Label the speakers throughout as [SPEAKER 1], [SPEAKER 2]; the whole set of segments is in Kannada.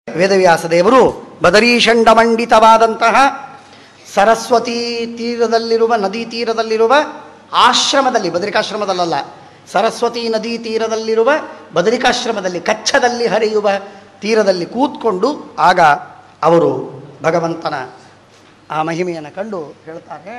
[SPEAKER 1] ವೇದವ್ಯಾಸ ದೇವರು ಬದರೀಷಂಡಮಂಡಿತವಾದಂತಹ ಸರಸ್ವತಿ ತೀರದಲ್ಲಿರುವ ನದಿ ತೀರದಲ್ಲಿರುವ ಆಶ್ರಮದಲ್ಲಿ ಬದರಿಕಾಶ್ರಮದಲ್ಲಲ್ಲ ಸರಸ್ವತಿ ನದಿ ತೀರದಲ್ಲಿರುವ ಬದರಿಕಾಶ್ರಮದಲ್ಲಿ ಕಚ್ಚದಲ್ಲಿ ಹರಿಯುವ ತೀರದಲ್ಲಿ ಕೂತ್ಕೊಂಡು ಆಗ ಅವರು ಭಗವಂತನ ಆ ಮಹಿಮೆಯನ್ನು ಕಂಡು ಹೇಳ್ತಾರೆ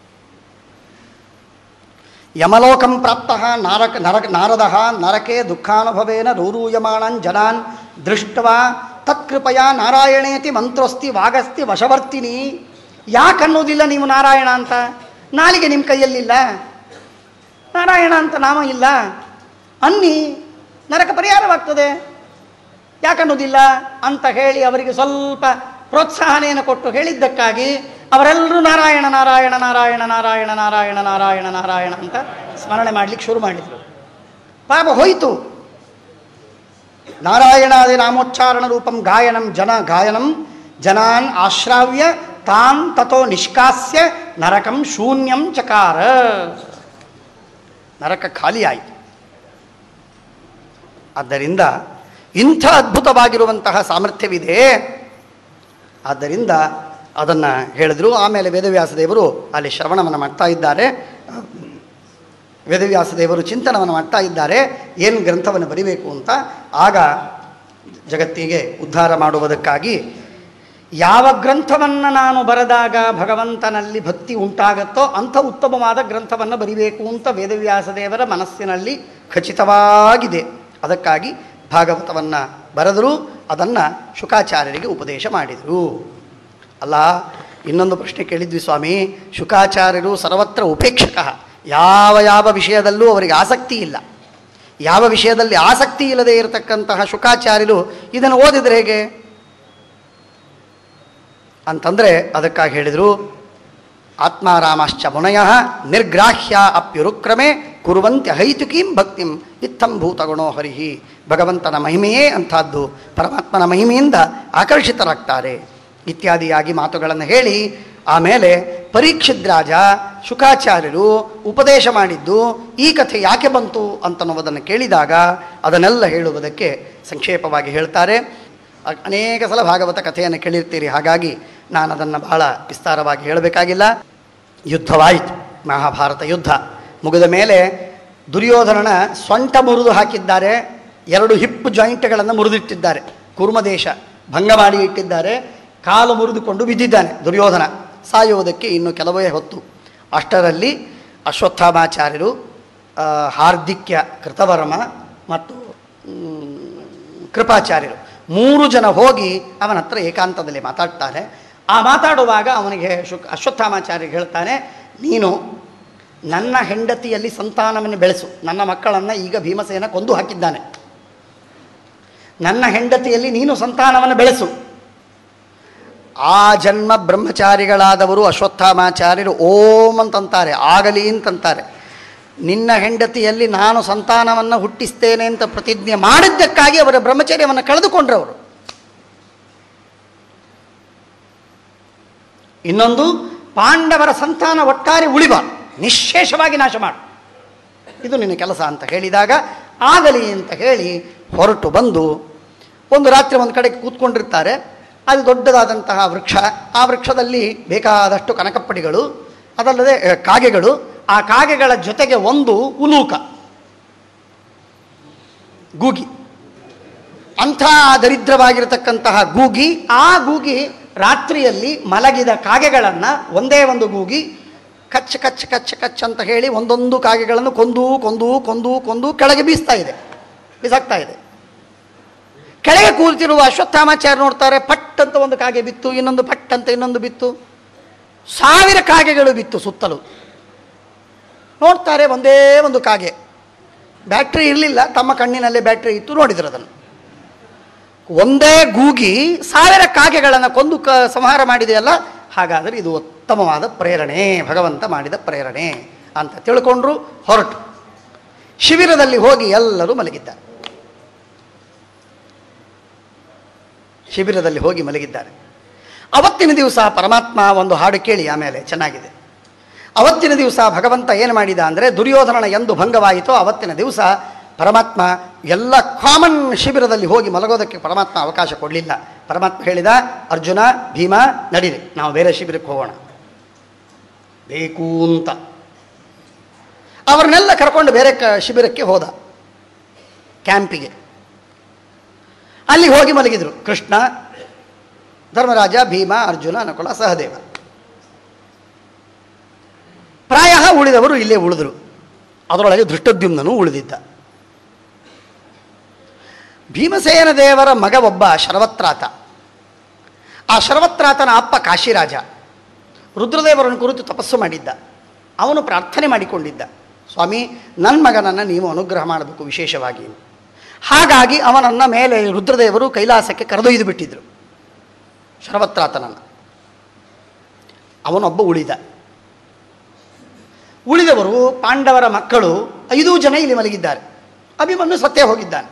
[SPEAKER 1] ಯಮಲೋಕಂ ಪ್ರಾಪ್ತ ನಾರಕ ನರಕ ನಾರದ ನರಕೆ ದುಃಖಾನುಭವೇನ ರೂರೂಯಮಾಣನ್ ಜನಾನ್ ದೃಷ್ಟವಾ ತತ್ಕೃಪಯ ನಾರಾಯಣೇತಿ ಮಂತ್ರೋಸ್ತಿ ವಾಗಸ್ತಿ ವಶವರ್ತಿನಿ ಯಾಕನ್ನೋದಿಲ್ಲ ನೀವು ನಾರಾಯಣ ಅಂತ ನಾಲಿಗೆ ನಿಮ್ಮ ಕೈಯಲ್ಲಿಲ್ಲ ನಾರಾಯಣ ಅಂತ ನಾಮ ಇಲ್ಲ ಅನ್ನಿ ನರಕ ಪರಿಹಾರವಾಗ್ತದೆ ಯಾಕನ್ನೋದಿಲ್ಲ ಅಂತ ಹೇಳಿ ಅವರಿಗೆ ಸ್ವಲ್ಪ ಪ್ರೋತ್ಸಾಹನೆಯನ್ನು ಕೊಟ್ಟು ಹೇಳಿದ್ದಕ್ಕಾಗಿ ಅವರೆಲ್ಲರೂ ನಾರಾಯಣ ನಾರಾಯಣ ನಾರಾಯಣ ನಾರಾಯಣ ನಾರಾಯಣ ನಾರಾಯಣ ನಾರಾಯಣ ಅಂತ ಸ್ಮರಣೆ ಮಾಡಲಿಕ್ಕೆ ಶುರು ಮಾಡಿದರು ಪಾಪ ಹೋಯಿತು ನಾರಾಯಣಾದಿ ನಾಮೋಚ್ಚಾರಣ ರೂಪಂ ಗಾಯನಂ ಜನ ಗಾಯನಂ ಜನಾನ್ ಆಶ್ರಾವ್ಯ ತಾನ್ ತಥೋ ನಿಷ್ಕಾಸ್ಯ ನರಕಂ ಶೂನ್ಯಂ ಚಕಾರ ನರಕ ಖಾಲಿ ಆಯಿತು ಆದ್ದರಿಂದ ಇಂಥ ಅದ್ಭುತವಾಗಿರುವಂತಹ ಸಾಮರ್ಥ್ಯವಿದೆ ಆದ್ದರಿಂದ ಅದನ್ನು ಹೇಳಿದ್ರು ಆಮೇಲೆ ವೇದವ್ಯಾಸ ದೇವರು ಅಲ್ಲಿ ಶ್ರವಣವನ್ನು ಮಾಡ್ತಾ ಇದ್ದಾರೆ ವೇದವ್ಯಾಸ ದೇವರು ಚಿಂತನವನ್ನು ಮಾಡ್ತಾ ಇದ್ದಾರೆ ಏನು ಗ್ರಂಥವನ್ನು ಬರಿಬೇಕು ಅಂತ ಆಗ ಜಗತ್ತಿಗೆ ಉದ್ಧಾರ ಮಾಡುವುದಕ್ಕಾಗಿ ಯಾವ ಗ್ರಂಥವನ್ನು ನಾನು ಬರೆದಾಗ ಭಗವಂತನಲ್ಲಿ ಭಕ್ತಿ ಉಂಟಾಗತ್ತೋ ಅಂಥ ಉತ್ತಮವಾದ ಗ್ರಂಥವನ್ನು ಬರಿಬೇಕು ಅಂತ ವೇದವ್ಯಾಸ ದೇವರ ಮನಸ್ಸಿನಲ್ಲಿ ಖಚಿತವಾಗಿದೆ ಅದಕ್ಕಾಗಿ ಭಾಗವತವನ್ನು ಬರೆದರು ಅದನ್ನು ಶುಕಾಚಾರ್ಯರಿಗೆ ಉಪದೇಶ ಮಾಡಿದರು ಅಲ್ಲ ಇನ್ನೊಂದು ಪ್ರಶ್ನೆ ಕೇಳಿದ್ವಿ ಸ್ವಾಮಿ ಶುಕಾಚಾರ್ಯರು ಸರ್ವತ್ರ ಉಪೇಕ್ಷಕ ಯಾವ ಯಾವ ವಿಷಯದಲ್ಲೂ ಅವರಿಗೆ ಆಸಕ್ತಿ ಇಲ್ಲ ಯಾವ ವಿಷಯದಲ್ಲಿ ಆಸಕ್ತಿ ಇಲ್ಲದೆ ಇರತಕ್ಕಂತಹ ಶುಕಾಚಾರ್ಯರು ಇದನ್ನು ಓದಿದರೆ ಹೇಗೆ ಅಂತಂದರೆ ಅದಕ್ಕಾಗಿ ಹೇಳಿದರು ಆತ್ಮಾರಾಮಶ್ಚ ಮುನಯ ನಿರ್ಗ್ರಾಹ್ಯ ಅಪ್ಯುರುಕ್ರಮೆ ಕುರುವಂತ್ಯ ಹೈತುಕೀಂ ಭಕ್ತಿಂ ಇತ್ತಂ ಭೂತಗುಣೋ ಹರಿಹಿ ಭಗವಂತನ ಮಹಿಮೆಯೇ ಅಂಥದ್ದು ಪರಮಾತ್ಮನ ಮಹಿಮೆಯಿಂದ ಆಕರ್ಷಿತರಾಗ್ತಾರೆ ಇತ್ಯಾದಿಯಾಗಿ ಮಾತುಗಳನ್ನು ಹೇಳಿ ಆಮೇಲೆ ಪರೀಕ್ಷಿದ್ರಾಜ ಶುಕಾಚಾರ್ಯರು ಉಪದೇಶ ಮಾಡಿದ್ದು ಈ ಕಥೆ ಯಾಕೆ ಬಂತು ಅಂತನ್ನುವುದನ್ನು ಕೇಳಿದಾಗ ಅದನ್ನೆಲ್ಲ ಹೇಳುವುದಕ್ಕೆ ಸಂಕ್ಷೇಪವಾಗಿ ಹೇಳ್ತಾರೆ ಅ- ಅನೇಕ ಸಲ ಭಾಗವತ ಕಥೆಯನ್ನು ಕೇಳಿರ್ತೀರಿ ಹಾಗಾಗಿ ನಾನು ಅದನ್ನು ಬಹಳ ವಿಸ್ತಾರವಾಗಿ ಹೇಳಬೇಕಾಗಿಲ್ಲ ಯುದ್ಧವಾಯಿತು ಮಹಾಭಾರತ ಯುದ್ಧ ಮುಗಿದ ಮೇಲೆ ದುರ್ಯೋಧನನ ಸೊಂಟ ಮುರಿದು ಹಾಕಿದ್ದಾರೆ ಎರಡು ಹಿಪ್ಪು ಜಾಯಿಂಟ್ಗಳನ್ನು ಮುರಿದಿಟ್ಟಿದ್ದಾರೆ ಕುರ್ಮದೇಶ ಭಂಗ ಮಾಡಿ ಇಟ್ಟಿದ್ದಾರೆ ಕಾಲು ಮುರಿದುಕೊಂಡು ಬಿದ್ದಿದ್ದಾನೆ ದುರ್ಯೋಧನ ಸಾಯುವುದಕ್ಕೆ ಇನ್ನು ಕೆಲವೇ ಹೊತ್ತು ಅಷ್ಟರಲ್ಲಿ ಅಶ್ವತ್ಥಾಮಾಚಾರ್ಯರು ಆ, ಹಾರ್ದಿಕ್ಯ ಕೃತವರ್ಮ ಮತ್ತು ಮ್, ಕೃಪಾಚಾರ್ಯರು ಮೂರು ಜನ ಹೋಗಿ ಅವನ ಹತ್ರ ಏಕಾಂತದಲ್ಲಿ ಮಾತಾಡ್ತಾರೆ ಆ ಮಾತಾಡುವಾಗ ಅವನಿಗೆ ಶುಕ್ ಅಶ್ವತ್ಥಾಮಾಚಾರ್ಯ ಹೇಳ್ತಾನೆ ನೀನು ನನ್ನ ಹೆಂಡತಿಯಲ್ಲಿ ಸಂತಾನವನ್ನು ಬೆಳೆಸು ನನ್ನ ಮಕ್ಕಳನ್ನು ಈಗ ಭೀಮಸೇನ ಕೊಂದು ಹಾಕಿದ್ದಾನೆ ನನ್ನ ಹೆಂಡತಿಯಲ್ಲಿ ನೀನು ಸಂತಾನವನ್ನು ಬೆಳೆಸು ಆ ಜನ್ಮ ಬ್ರಹ್ಮಚಾರಿಗಳಾದವರು ಅಶ್ವತ್ಥಾಮಾಚಾರ್ಯರು ಓಂ ಅಂತಂತಾರೆ ಆಗಲಿ ಅಂತಂತಾರೆ ನಿನ್ನ ಹೆಂಡತಿಯಲ್ಲಿ ನಾನು ಸಂತಾನವನ್ನು ಹುಟ್ಟಿಸ್ತೇನೆ ಅಂತ ಪ್ರತಿಜ್ಞೆ ಮಾಡಿದ್ದಕ್ಕಾಗಿ ಅವರ ಬ್ರಹ್ಮಚರ್ಯವನ್ನು ಕಳೆದುಕೊಂಡ್ರು ಅವರು ಇನ್ನೊಂದು ಪಾಂಡವರ ಸಂತಾನ ಒಟ್ಟಾರೆ ಉಳಿಬಾರ್ದು ನಿಶ್ಶೇಷವಾಗಿ ನಾಶ ಮಾಡು ಇದು ನಿನ್ನ ಕೆಲಸ ಅಂತ ಹೇಳಿದಾಗ ಆಗಲಿ ಅಂತ ಹೇಳಿ ಹೊರಟು ಬಂದು ಒಂದು ರಾತ್ರಿ ಒಂದು ಕಡೆ ಕೂತ್ಕೊಂಡಿರ್ತಾರೆ ಅದು ದೊಡ್ಡದಾದಂತಹ ವೃಕ್ಷ ಆ ವೃಕ್ಷದಲ್ಲಿ ಬೇಕಾದಷ್ಟು ಕನಕಪ್ಪಡಿಗಳು ಅದಲ್ಲದೆ ಅ, ಕಾಗೆಗಳು ಆ ಕಾಗೆಗಳ ಜೊತೆಗೆ ಒಂದು ಉಲೂಕ ಗೂಗಿ ಅಂಥ ದರಿದ್ರವಾಗಿರತಕ್ಕಂತಹ ಗೂಗಿ ಆ ಗೂಗಿ ರಾತ್ರಿಯಲ್ಲಿ ಮಲಗಿದ ಕಾಗೆಗಳನ್ನು ಒಂದೇ ಒಂದು ಗೂಗಿ ಕಚ್ಚ ಕಚ್ಚ ಕಚ್ಚ ಕಚ್ಚ ಅಂತ ಹೇಳಿ ಒಂದೊಂದು ಕಾಗೆಗಳನ್ನು ಕೊಂದು ಕೊಂದು ಕೊಂದು ಕೊಂದು ಕೆಳಗೆ ಬೀಸ್ತಾ ಇದೆ ಬಿಸಾಕ್ತಾ ಇದೆ ಕೆಳಗೆ ಕೂತಿರುವ ಅಶ್ವತ್ಥಾಮಾಚಾರ್ಯ ನೋಡ್ತಾರೆ ಪಟ್ ಅಂತ ಒಂದು ಕಾಗೆ ಬಿತ್ತು ಇನ್ನೊಂದು ಪಟ್ ಅಂತ ಇನ್ನೊಂದು ಬಿತ್ತು ಸಾವಿರ ಕಾಗೆಗಳು ಬಿತ್ತು ಸುತ್ತಲೂ ನೋಡ್ತಾರೆ ಒಂದೇ ಒಂದು ಕಾಗೆ ಬ್ಯಾಟ್ರಿ ಇರಲಿಲ್ಲ ತಮ್ಮ ಕಣ್ಣಿನಲ್ಲೇ ಬ್ಯಾಟ್ರಿ ಇತ್ತು ನೋಡಿದ್ರು ಅದನ್ನು ಒಂದೇ ಗೂಗಿ ಸಾವಿರ ಕಾಗೆಗಳನ್ನು ಕೊಂದು ಕ ಸಂಹಾರ ಮಾಡಿದೆಯಲ್ಲ ಹಾಗಾದರೆ ಇದು ಉತ್ತಮವಾದ ಪ್ರೇರಣೆ ಭಗವಂತ ಮಾಡಿದ ಪ್ರೇರಣೆ ಅಂತ ತಿಳ್ಕೊಂಡ್ರು ಹೊರಟು ಶಿಬಿರದಲ್ಲಿ ಹೋಗಿ ಎಲ್ಲರೂ ಮಲಗಿದ್ದಾರೆ ಶಿಬಿರದಲ್ಲಿ ಹೋಗಿ ಮಲಗಿದ್ದಾರೆ ಅವತ್ತಿನ ದಿವಸ ಪರಮಾತ್ಮ ಒಂದು ಹಾಡು ಕೇಳಿ ಆಮೇಲೆ ಚೆನ್ನಾಗಿದೆ ಅವತ್ತಿನ ದಿವಸ ಭಗವಂತ ಏನು ಮಾಡಿದ ಅಂದರೆ ದುರ್ಯೋಧನನ ಎಂದು ಭಂಗವಾಯಿತೋ ಅವತ್ತಿನ ದಿವಸ ಪರಮಾತ್ಮ ಎಲ್ಲ ಕಾಮನ್ ಶಿಬಿರದಲ್ಲಿ ಹೋಗಿ ಮಲಗೋದಕ್ಕೆ ಪರಮಾತ್ಮ ಅವಕಾಶ ಕೊಡಲಿಲ್ಲ ಪರಮಾತ್ಮ ಹೇಳಿದ ಅರ್ಜುನ ಭೀಮ ನಡೀರಿ ನಾವು ಬೇರೆ ಶಿಬಿರಕ್ಕೆ ಹೋಗೋಣ ಬೇಕು ಅಂತ ಅವ್ರನ್ನೆಲ್ಲ ಕರ್ಕೊಂಡು ಬೇರೆ ಕ ಶಿಬಿರಕ್ಕೆ ಹೋದ ಕ್ಯಾಂಪಿಗೆ ಅಲ್ಲಿ ಹೋಗಿ ಮಲಗಿದರು ಕೃಷ್ಣ ಧರ್ಮರಾಜ ಭೀಮ ಅರ್ಜುನ ನಕುಲ ಸಹದೇವ ಪ್ರಾಯ ಉಳಿದವರು ಇಲ್ಲೇ ಉಳಿದರು ಅದರೊಳಗೆ ದೃಷ್ಟದ್ಯುಮ್ನನು ಉಳಿದಿದ್ದ ಭೀಮಸೇನ ದೇವರ ಮಗ ಒಬ್ಬ ಶರವತ್ರಾತ ಆ ಶರವತ್ರಾತನ ಅಪ್ಪ ಕಾಶಿರಾಜ ರುದ್ರದೇವರನ್ನು ಕುರಿತು ತಪಸ್ಸು ಮಾಡಿದ್ದ ಅವನು ಪ್ರಾರ್ಥನೆ ಮಾಡಿಕೊಂಡಿದ್ದ ಸ್ವಾಮಿ ನನ್ನ ಮಗನನ್ನು ನೀವು ಅನುಗ್ರಹ ಮಾಡಬೇಕು ವಿಶೇಷವಾಗಿ ಹಾಗಾಗಿ ಅವನನ್ನು ಮೇಲೆ ರುದ್ರದೇವರು ಕೈಲಾಸಕ್ಕೆ ಕರೆದೊಯ್ದು ಬಿಟ್ಟಿದ್ರು ಶರವತ್ರಾತನನ್ನು ಅವನೊಬ್ಬ ಉಳಿದ ಉಳಿದವರು ಪಾಂಡವರ ಮಕ್ಕಳು ಐದೂ ಜನ ಇಲ್ಲಿ ಮಲಗಿದ್ದಾರೆ ಅಭಿಮನ್ಯು ಸತ್ಯ ಹೋಗಿದ್ದಾನೆ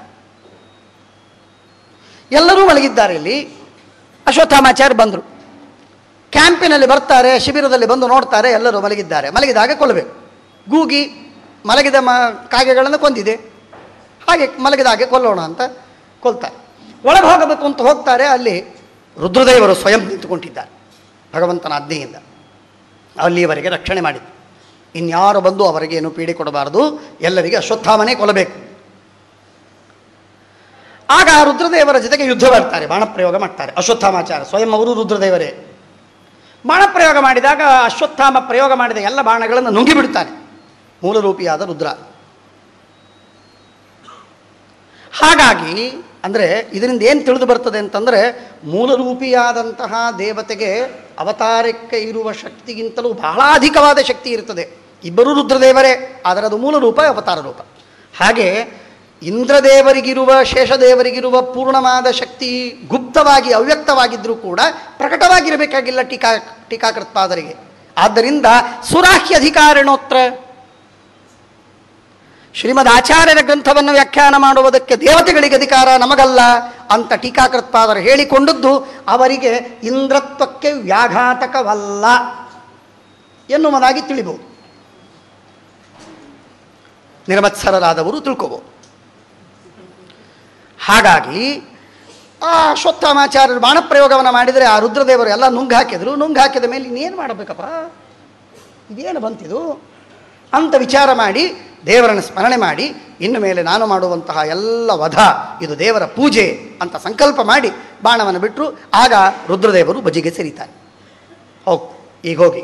[SPEAKER 1] ಎಲ್ಲರೂ ಮಲಗಿದ್ದಾರೆ ಇಲ್ಲಿ ಅಶ್ವತ್ಥಾಮಾಚಾರ್ಯ ಬಂದರು ಕ್ಯಾಂಪಿನಲ್ಲಿ ಬರ್ತಾರೆ ಶಿಬಿರದಲ್ಲಿ ಬಂದು ನೋಡ್ತಾರೆ ಎಲ್ಲರೂ ಮಲಗಿದ್ದಾರೆ ಮಲಗಿದಾಗ ಕೊಲ್ಲಬೇಕು ಗೂಗಿ ಮಲಗಿದ ಮ ಕಾಗೆಗಳನ್ನು ಕೊಂದಿದೆ ಹಾಗೆ ಮಲಗಿದ ಹಾಗೆ ಕೊಲ್ಲೋಣ ಅಂತ ಕೊಲ್ತಾರೆ ಒಳಗೆ ಹೋಗಬೇಕು ಅಂತ ಹೋಗ್ತಾರೆ ಅಲ್ಲಿ ರುದ್ರದೇವರು ಸ್ವಯಂ ನಿಂತುಕೊಂಡಿದ್ದಾರೆ ಭಗವಂತನ ಆಜ್ಞೆಯಿಂದ ಅಲ್ಲಿಯವರೆಗೆ ರಕ್ಷಣೆ ಮಾಡಿದ್ದು ಇನ್ಯಾರು ಬಂದು ಅವರಿಗೆ ಏನು ಪೀಡೆ ಕೊಡಬಾರದು ಎಲ್ಲರಿಗೆ ಅಶ್ವತ್ಥಾಮನೇ ಕೊಲ್ಲಬೇಕು ಆಗ ಆ ರುದ್ರದೇವರ ಜೊತೆಗೆ ಯುದ್ಧ ಮಾಡ್ತಾರೆ ಬಾಣಪ್ರಯೋಗ ಮಾಡ್ತಾರೆ ಅಶ್ವತ್ಥಾಮಾಚಾರ ಸ್ವಯಂ ಅವರು ರುದ್ರದೇವರೇ ಬಾಣಪ್ರಯೋಗ ಮಾಡಿದಾಗ ಅಶ್ವತ್ಥಾಮ ಪ್ರಯೋಗ ಮಾಡಿದ ಎಲ್ಲ ಬಾಣಗಳನ್ನು ನುಂಗಿಬಿಡ್ತಾನೆ ಮೂಲರೂಪಿಯಾದ ರುದ್ರ ಹಾಗಾಗಿ ಅಂದರೆ ಇದರಿಂದ ಏನು ತಿಳಿದು ಬರ್ತದೆ ಅಂತಂದರೆ ಮೂಲರೂಪಿಯಾದಂತಹ ದೇವತೆಗೆ ಅವತಾರಕ್ಕೆ ಇರುವ ಶಕ್ತಿಗಿಂತಲೂ ಬಹಳ ಅಧಿಕವಾದ ಶಕ್ತಿ ಇರ್ತದೆ ಇಬ್ಬರೂ ರುದ್ರದೇವರೇ ಆದರೆ ಅದು ಮೂಲ ರೂಪ ಅವತಾರ ರೂಪ ಹಾಗೆ ಇಂದ್ರದೇವರಿಗಿರುವ ಶೇಷದೇವರಿಗಿರುವ ಪೂರ್ಣವಾದ ಶಕ್ತಿ ಗುಪ್ತವಾಗಿ ಅವ್ಯಕ್ತವಾಗಿದ್ದರೂ ಕೂಡ ಪ್ರಕಟವಾಗಿರಬೇಕಾಗಿಲ್ಲ ಟೀಕಾ ಟೀಕಾಕೃತ್ಪಾದರಿಗೆ ಆದ್ದರಿಂದ ಸುರಾಹ್ಯ ಅಧಿಕಾರಿಣೋತ್ರ ಶ್ರೀಮದ್ ಆಚಾರ್ಯರ ಗ್ರಂಥವನ್ನು ವ್ಯಾಖ್ಯಾನ ಮಾಡುವುದಕ್ಕೆ ದೇವತೆಗಳಿಗೆ ಅಧಿಕಾರ ನಮಗಲ್ಲ ಅಂತ ಟೀಕಾಕೃತ್ಪಾದರು ಹೇಳಿಕೊಂಡದ್ದು ಅವರಿಗೆ ಇಂದ್ರತ್ವಕ್ಕೆ ವ್ಯಾಘಾತಕವಲ್ಲ ಎನ್ನುವುದಾಗಿ ತಿಳಿಬಹುದು ನಿರ್ಮತ್ಸರರಾದವರು ತಿಳ್ಕೋಬಹುದು ಹಾಗಾಗಿ ಆ ಅಶ್ವತ್ಥಾಮಾಚಾರ್ಯರು ಬಾಣಪ್ರಯೋಗವನ್ನು ಮಾಡಿದರೆ ಆ ರುದ್ರದೇವರು ಎಲ್ಲ ನುಂಗ್ ಹಾಕಿದ್ರು ನುಂಗ್ ಹಾಕಿದ ಮೇಲೆ ಇನ್ನೇನು ಮಾಡಬೇಕಪ್ಪ ಇದೇನು ಬಂತಿದು ಅಂತ ವಿಚಾರ ಮಾಡಿ ದೇವರನ್ನು ಸ್ಮರಣೆ ಮಾಡಿ ಇನ್ನು ಮೇಲೆ ನಾನು ಮಾಡುವಂತಹ ಎಲ್ಲ ವಧ ಇದು ದೇವರ ಪೂಜೆ ಅಂತ ಸಂಕಲ್ಪ ಮಾಡಿ ಬಾಣವನ್ನು ಬಿಟ್ಟರು ಆಗ ರುದ್ರದೇವರು ಬಜಿಗೆ ಸೇರಿತಾರೆ ಹೋಗಿ ಈಗ ಹೋಗಿ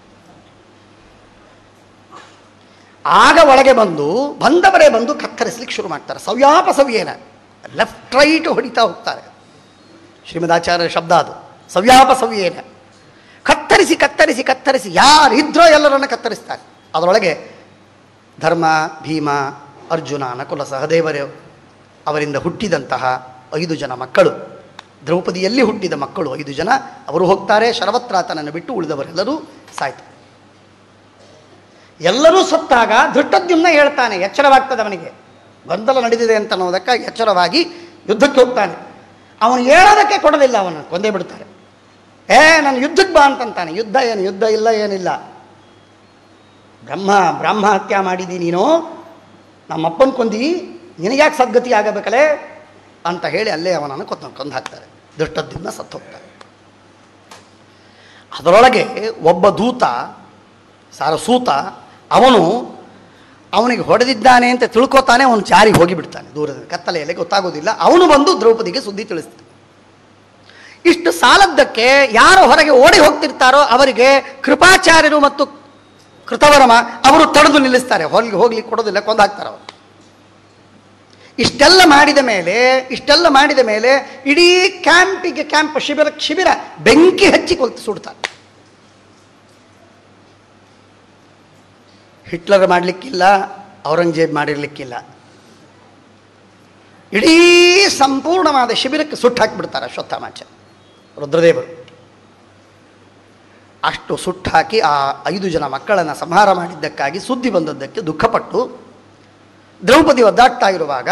[SPEAKER 1] ಆಗ ಒಳಗೆ ಬಂದು ಬಂದವರೇ ಬಂದು ಕತ್ತರಿಸ್ಲಿಕ್ಕೆ ಶುರು ಮಾಡ್ತಾರೆ ಸವ್ಯಾಪ ಸವ್ಯೇನ ಲೆಫ್ಟ್ ರೈಟ್ ಹೊಡಿತಾ ಹೋಗ್ತಾರೆ ಶ್ರೀಮದಾಚಾರ್ಯ ಶಬ್ದ ಅದು ಸವ್ಯಾಪ ಸವ್ಯೇನ ಕತ್ತರಿಸಿ ಕತ್ತರಿಸಿ ಕತ್ತರಿಸಿ ಯಾರಿದ್ರೋ ಎಲ್ಲರನ್ನು ಕತ್ತರಿಸ್ತಾರೆ ಅದರೊಳಗೆ ಧರ್ಮ ಭೀಮ ಅರ್ಜುನ ನಕುಲ ಸಹದೇವರು ಅವರಿಂದ ಹುಟ್ಟಿದಂತಹ ಐದು ಜನ ಮಕ್ಕಳು ದ್ರೌಪದಿಯಲ್ಲಿ ಹುಟ್ಟಿದ ಮಕ್ಕಳು ಐದು ಜನ ಅವರು ಹೋಗ್ತಾರೆ ಶರವತ್ರಾತನನ್ನು ಬಿಟ್ಟು ಉಳಿದವರೆಲ್ಲರೂ ಸಾಯ್ತಾರೆ ಎಲ್ಲರೂ ಸತ್ತಾಗ ಧೃಷ್ಟದ್ಯುಮ್ನ ಹೇಳ್ತಾನೆ ಎಚ್ಚರವಾಗ್ತದೆ ಅವನಿಗೆ ಗೊಂದಲ ನಡೆದಿದೆ ಅಂತ ಅನ್ನೋದಕ್ಕಾಗಿ ಎಚ್ಚರವಾಗಿ ಯುದ್ಧಕ್ಕೆ ಹೋಗ್ತಾನೆ ಅವನು ಹೇಳೋದಕ್ಕೆ ಕೊಡೋದಿಲ್ಲ ಅವನು ಕೊಂದೇ ಬಿಡ್ತಾರೆ ಏ ನಾನು ಯುದ್ಧಕ್ಕೆ ಬಾ ಅಂತಂತಾನೆ ಯುದ್ಧ ಏನು ಯುದ್ಧ ಇಲ್ಲ ಏನಿಲ್ಲ ಬ್ರಹ್ಮ ಬ್ರಹ್ಮ ಹತ್ಯೆ ಮಾಡಿದಿ ನೀನು ನಮ್ಮಪ್ಪನ ಕೊಂದಿ ನಿನಗ್ಯಾಕೆ ಸದ್ಗತಿ ಆಗಬೇಕಲೇ ಅಂತ ಹೇಳಿ ಅಲ್ಲೇ ಅವನನ್ನು ಕೊಂದು ಕೊಂದು ಹಾಕ್ತಾರೆ ದುಷ್ಟದ್ದಿಂದ ಸತ್ತು ಹೋಗ್ತಾರೆ ಅದರೊಳಗೆ ಒಬ್ಬ ದೂತ ಸಾರಸೂತ ಅವನು ಅವನಿಗೆ ಹೊಡೆದಿದ್ದಾನೆ ಅಂತ ತಿಳ್ಕೊತಾನೆ ಅವನು ಜಾರಿಗೆ ಹೋಗಿಬಿಡ್ತಾನೆ ದೂರದಲ್ಲಿ ಕತ್ತಲೆಯಲ್ಲಿ ಗೊತ್ತಾಗೋದಿಲ್ಲ ಅವನು ಬಂದು ದ್ರೌಪದಿಗೆ ಸುದ್ದಿ ತಿಳಿಸ್ತಾನೆ ಇಷ್ಟು ಸಾಲದ್ದಕ್ಕೆ ಯಾರು ಹೊರಗೆ ಓಡಿ ಹೋಗ್ತಿರ್ತಾರೋ ಅವರಿಗೆ ಕೃಪಾಚಾರ್ಯರು ಮತ್ತು ಕೃತವರಮ ಅವರು ತಡೆದು ನಿಲ್ಲಿಸ್ತಾರೆ ಹೊರಗೆ ಹೋಗ್ಲಿಕ್ಕೆ ಕೊಡೋದಿಲ್ಲ ಕೊಂದಾಕ್ತಾರೆ ಅವರು ಇಷ್ಟೆಲ್ಲ ಮಾಡಿದ ಮೇಲೆ ಇಷ್ಟೆಲ್ಲ ಮಾಡಿದ ಮೇಲೆ ಇಡೀ ಕ್ಯಾಂಪಿಗೆ ಕ್ಯಾಂಪ್ ಶಿಬಿರ ಶಿಬಿರ ಬೆಂಕಿ ಹಚ್ಚಿ ಕೊಲ್ತು ಸುಡ್ತಾರೆ ಹಿಟ್ಲರ್ ಮಾಡಲಿಕ್ಕಿಲ್ಲ ಔರಂಗಜೇಬ್ ಮಾಡಿರಲಿಕ್ಕಿಲ್ಲ ಇಡೀ ಸಂಪೂರ್ಣವಾದ ಶಿಬಿರಕ್ಕೆ ಸುಟ್ಟು ಹಾಕಿಬಿಡ್ತಾರೆ ಅಶ್ವತ್ಥಾಮಾಚ ರುದ್ರದೇವರು ಅಷ್ಟು ಸುಟ್ಟು ಹಾಕಿ ಆ ಐದು ಜನ ಮಕ್ಕಳನ್ನು ಸಂಹಾರ ಮಾಡಿದ್ದಕ್ಕಾಗಿ ಸುದ್ದಿ ಬಂದದ್ದಕ್ಕೆ ದುಃಖಪಟ್ಟು ದ್ರೌಪದಿ ಒದ್ದಾಡ್ತಾ ಇರುವಾಗ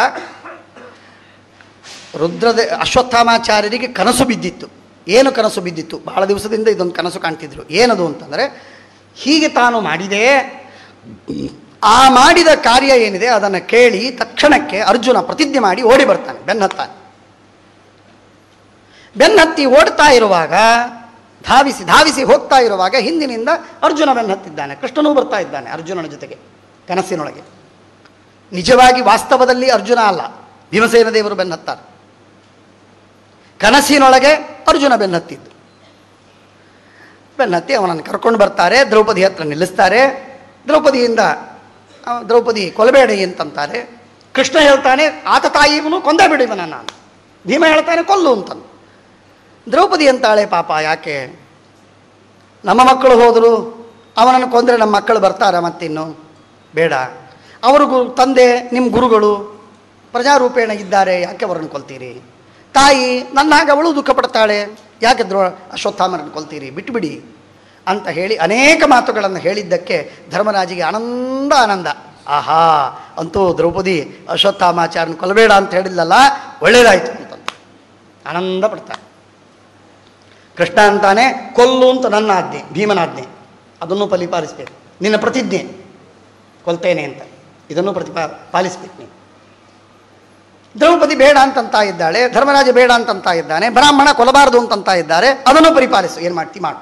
[SPEAKER 1] ರುದ್ರದೇ ಅಶ್ವತ್ಥಾಮಾಚಾರ್ಯರಿಗೆ ಕನಸು ಬಿದ್ದಿತ್ತು ಏನು ಕನಸು ಬಿದ್ದಿತ್ತು ಬಹಳ ದಿವಸದಿಂದ ಇದೊಂದು ಕನಸು ಕಾಣ್ತಿದ್ರು ಏನದು ಅಂತಂದರೆ ಹೀಗೆ ತಾನು ಮಾಡಿದೆ ಆ ಮಾಡಿದ ಕಾರ್ಯ ಏನಿದೆ ಅದನ್ನು ಕೇಳಿ ತಕ್ಷಣಕ್ಕೆ ಅರ್ಜುನ ಪ್ರತಿಜ್ಞೆ ಮಾಡಿ ಓಡಿ ಬರ್ತಾನೆ ಬೆನ್ನತ್ತಾನೆ ಬೆನ್ನತ್ತಿ ಓಡ್ತಾ ಇರುವಾಗ ಧಾವಿಸಿ ಧಾವಿಸಿ ಹೋಗ್ತಾ ಇರುವಾಗ ಹಿಂದಿನಿಂದ ಅರ್ಜುನ ಬೆನ್ನತ್ತಿದ್ದಾನೆ ಕೃಷ್ಣನೂ ಬರ್ತಾ ಇದ್ದಾನೆ ಅರ್ಜುನನ ಜೊತೆಗೆ ಕನಸಿನೊಳಗೆ ನಿಜವಾಗಿ ವಾಸ್ತವದಲ್ಲಿ ಅರ್ಜುನ ಅಲ್ಲ ಭೀಮಸೇನ ದೇವರು ಬೆನ್ನತ್ತಾರೆ ಕನಸಿನೊಳಗೆ ಅರ್ಜುನ ಬೆನ್ನತ್ತಿದ್ದು ಬೆನ್ನತ್ತಿ ಅವನನ್ನು ಕರ್ಕೊಂಡು ಬರ್ತಾರೆ ದ್ರೌಪದಿ ಹತ್ರ ನಿಲ್ಲಿಸ್ತಾರೆ ದ್ರೌಪದಿಯಿಂದ ಆ, ದ್ರೌಪದಿ ಕೊಲಬೇಡಿ ಅಂತಂತಾರೆ ಕೃಷ್ಣ ಹೇಳ್ತಾನೆ ಆತ ತಾಯಿ ಇವನು ಕೊಂದೇ ಬಿಡಿ ಇವನ ನಾನು ಭೀಮ ಹೇಳ್ತಾನೆ ಕೊಲ್ಲು ಅಂತಂದು ದ್ರೌಪದಿ ಅಂತಾಳೆ ಪಾಪ ಯಾಕೆ ನಮ್ಮ ಮಕ್ಕಳು ಹೋದರು ಅವನನ್ನು ಕೊಂದರೆ ನಮ್ಮ ಮಕ್ಕಳು ಬರ್ತಾರ ಮತ್ತಿನ್ನು ಬೇಡ ಅವರು ಗು ತಂದೆ ನಿಮ್ಮ ಗುರುಗಳು ಪ್ರಜಾರೂಪೇಣ ಇದ್ದಾರೆ ಯಾಕೆ ಅವರನ್ನು ಕೊಲ್ತೀರಿ ತಾಯಿ ನನ್ನ ಹಾಗೆ ಅವಳು ದುಃಖ ಪಡ್ತಾಳೆ ಯಾಕೆ ದ್ರೋ ಅಶ್ವತ್ಥಾಮರನ್ನು ಕೊಲ್ತೀರಿ ಬಿಟ್ಟುಬಿಡಿ ಅಂತ ಹೇಳಿ ಅನೇಕ ಮಾತುಗಳನ್ನು ಹೇಳಿದ್ದಕ್ಕೆ ಧರ್ಮರಾಜಿಗೆ ಆನಂದ ಆನಂದ ಆಹಾ ಅಂತೂ ದ್ರೌಪದಿ ಅಶ್ವತ್ಥಾಮಾಚಾರ್ಯನ ಕೊಲ್ಲಬೇಡ ಅಂತ ಹೇಳಿಲ್ಲಲ್ಲ ಒಳ್ಳೇದಾಯಿತು ಅಂತಂದು ಆನಂದ ಪಡ್ತಾರೆ ಕೃಷ್ಣ ಅಂತಾನೆ ಕೊಲ್ಲು ಅಂತ ನನ್ನ ಆಜ್ಞೆ ಭೀಮನಾಜ್ಞೆ ಅದನ್ನು ಫಲಿಪಾಲಿಸ್ಬೇಕು ನಿನ್ನ ಪ್ರತಿಜ್ಞೆ ಕೊಲ್ತೇನೆ ಅಂತ ಇದನ್ನು ಪ್ರತಿಪಾ ಪಾಲಿಸ್ಬೇಕು ನೀನು ದ್ರೌಪದಿ ಬೇಡ ಅಂತಂತ ಇದ್ದಾಳೆ ಧರ್ಮರಾಜ ಬೇಡ ಅಂತಂತ ಇದ್ದಾನೆ ಬ್ರಾಹ್ಮಣ ಕೊಲಬಾರದು ಅಂತಂತ ಇದ್ದಾರೆ ಅದನ್ನು ಪರಿಪಾಲಿಸು ಏನು ಮಾಡ್ತಿ ಮಾಡು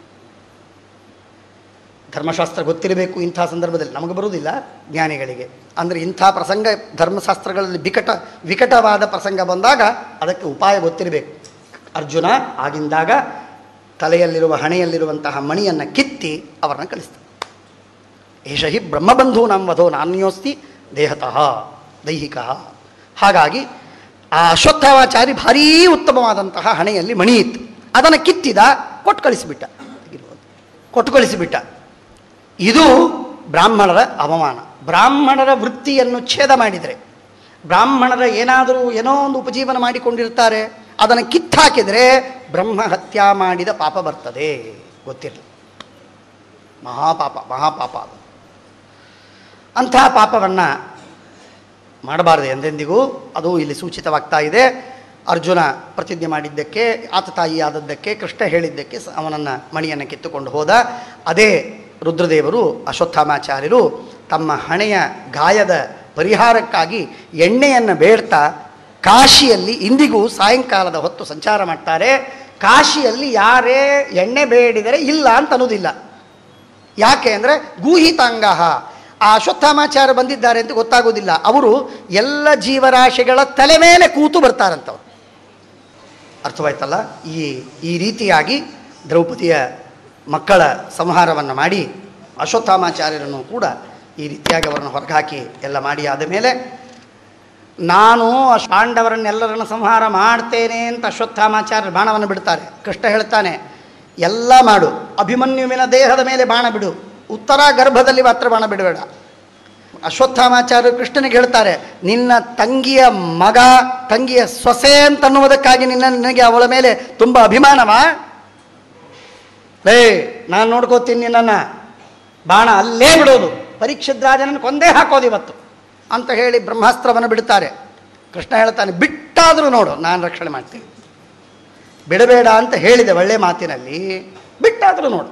[SPEAKER 1] ಧರ್ಮಶಾಸ್ತ್ರ ಗೊತ್ತಿರಬೇಕು ಇಂಥ ಸಂದರ್ಭದಲ್ಲಿ ನಮಗೆ ಬರುವುದಿಲ್ಲ ಜ್ಞಾನಿಗಳಿಗೆ ಅಂದರೆ ಇಂಥ ಪ್ರಸಂಗ ಧರ್ಮಶಾಸ್ತ್ರಗಳಲ್ಲಿ ಬಿಕಟ ವಿಕಟವಾದ ಪ್ರಸಂಗ ಬಂದಾಗ ಅದಕ್ಕೆ ಉಪಾಯ ಗೊತ್ತಿರಬೇಕು ಅರ್ಜುನ ಆಗಿಂದಾಗ ತಲೆಯಲ್ಲಿರುವ ಹಣೆಯಲ್ಲಿರುವಂತಹ ಮಣಿಯನ್ನು ಕಿತ್ತಿ ಅವರನ್ನು ಕಳಿಸ್ತಾನೆ ಏಷ ಹಿ ಬ್ರಹ್ಮಬಂಧು ನಮ್ಮ ವಧೋ ನಾನ್ಯೋಸ್ತಿ ದೇಹತಃ ದೈಹಿಕ ಹಾಗಾಗಿ ಆ ಅಶ್ವತ್ಥಾವಾಚಾರಿ ಭಾರೀ ಉತ್ತಮವಾದಂತಹ ಹಣೆಯಲ್ಲಿ ಮಣಿ ಇತ್ತು ಅದನ್ನು ಕಿತ್ತಿದ ಕೊಟ್ಟು ಕಳಿಸಿಬಿಟ್ಟ ಕೊಟ್ಟು ಕಳಿಸಿಬಿಟ್ಟ ಇದು ಬ್ರಾಹ್ಮಣರ ಅವಮಾನ ಬ್ರಾಹ್ಮಣರ ವೃತ್ತಿಯನ್ನು ಛೇದ ಮಾಡಿದರೆ ಬ್ರಾಹ್ಮಣರ ಏನಾದರೂ ಏನೋ ಒಂದು ಉಪಜೀವನ ಮಾಡಿಕೊಂಡಿರ್ತಾರೆ ಅದನ್ನು ಕಿತ್ತಾಕಿದರೆ ಬ್ರಹ್ಮ ಹತ್ಯಾ ಮಾಡಿದ ಪಾಪ ಬರ್ತದೆ ಗೊತ್ತಿರಲಿ ಮಹಾಪಾಪ ಮಹಾಪಾಪ ಅದು ಅಂತಹ ಪಾಪವನ್ನು ಮಾಡಬಾರದು ಎಂದೆಂದಿಗೂ ಅದು ಇಲ್ಲಿ ಸೂಚಿತವಾಗ್ತಾ ಇದೆ ಅರ್ಜುನ ಪ್ರತಿಜ್ಞೆ ಮಾಡಿದ್ದಕ್ಕೆ ಆತ ತಾಯಿ ಆದದ್ದಕ್ಕೆ ಕೃಷ್ಣ ಹೇಳಿದ್ದಕ್ಕೆ ಸ- ಅವನನ್ನು ಮಣಿಯನ್ನು ಕಿತ್ತುಕೊಂಡು ಹೋದ ಅದೇ ರುದ್ರದೇವರು ಅಶ್ವತ್ಥಾಮಾಚಾರ್ಯರು ತಮ್ಮ ಹಣೆಯ ಗಾಯದ ಪರಿಹಾರಕ್ಕಾಗಿ ಎಣ್ಣೆಯನ್ನು ಬೇಡ್ತಾ ಕಾಶಿಯಲ್ಲಿ ಇಂದಿಗೂ ಸಾಯಂಕಾಲದ ಹೊತ್ತು ಸಂಚಾರ ಮಾಡ್ತಾರೆ ಕಾಶಿಯಲ್ಲಿ ಯಾರೇ ಎಣ್ಣೆ ಬೇಡಿದರೆ ಇಲ್ಲ ಅಂತ ಅನ್ನೋದಿಲ್ಲ ಯಾಕೆ ಅಂದರೆ ಗೂಹಿತಾಂಗ ಆ ಅಶ್ವತ್ಥಾಮಾಚಾರ್ಯ ಬಂದಿದ್ದಾರೆ ಅಂತ ಗೊತ್ತಾಗೋದಿಲ್ಲ ಅವರು ಎಲ್ಲ ಜೀವರಾಶಿಗಳ ತಲೆ ಮೇಲೆ ಕೂತು ಬರ್ತಾರಂತವ್ರು ಅರ್ಥವಾಯ್ತಲ್ಲ ಈ ಈ ರೀತಿಯಾಗಿ ದ್ರೌಪದಿಯ ಮಕ್ಕಳ ಸಂಹಾರವನ್ನು ಮಾಡಿ ಅಶ್ವತ್ಥಾಮಾಚಾರ್ಯರನ್ನು ಕೂಡ ಈ ರೀತಿಯಾಗಿ ಅವರನ್ನು ಹೊರಗಾಕಿ ಎಲ್ಲ ಮಾಡಿ ಆದ ಮೇಲೆ ನಾನು ಅಶ್- ಪಾಂಡವರನ್ನೆಲ್ಲರನ್ನು ಸಂಹಾರ ಮಾಡ್ತೇನೆ ಅಂತ ಅಶ್ವತ್ಥಾಮಾಚಾರ್ಯರು ಬಾಣವನ್ನು ಬಿಡ್ತಾರೆ ಕೃಷ್ಣ ಹೇಳ್ತಾನೆ ಎಲ್ಲ ಮಾಡು ಅಭಿಮನ್ಯುವಿನ ದೇಹದ ಮೇಲೆ ಬಾಣ ಬಿಡು ಉತ್ತರ ಗರ್ಭದಲ್ಲಿ ಮಾತ್ರ ಬಾಣ ಬಿಡಬೇಡ ಅಶ್ವತ್ಥಾಮಾಚಾರ್ಯರು ಕೃಷ್ಣನಿಗೆ ಹೇಳ್ತಾರೆ ನಿನ್ನ ತಂಗಿಯ ಮಗ ತಂಗಿಯ ಸೊಸೆ ಅಂತನ್ನುವುದಕ್ಕಾಗಿ ನಿನ್ನ ನಿನಗೆ ಅವಳ ಮೇಲೆ ತುಂಬ ಅಭಿಮಾನವಾ ಲೇ ನಾನು ನೋಡ್ಕೋತೀನಿ ನಿನ್ನನ್ನು ಬಾಣ ಅಲ್ಲೇ ಬಿಡೋದು ಪರೀಕ್ಷಿದ್ರಾಜನನ್ನು ಕೊಂದೇ ಹಾಕೋದು ಇವತ್ತು ಅಂತ ಹೇಳಿ ಬ್ರಹ್ಮಾಸ್ತ್ರವನ್ನು ಬಿಡ್ತಾರೆ ಕೃಷ್ಣ ಹೇಳ್ತಾನೆ ಬಿಟ್ಟಾದರೂ ನೋಡು ನಾನು ರಕ್ಷಣೆ ಮಾಡ್ತೀನಿ ಬಿಡಬೇಡ ಅಂತ ಹೇಳಿದೆ ಒಳ್ಳೆ ಮಾತಿನಲ್ಲಿ ಬಿಟ್ಟಾದರೂ ನೋಡು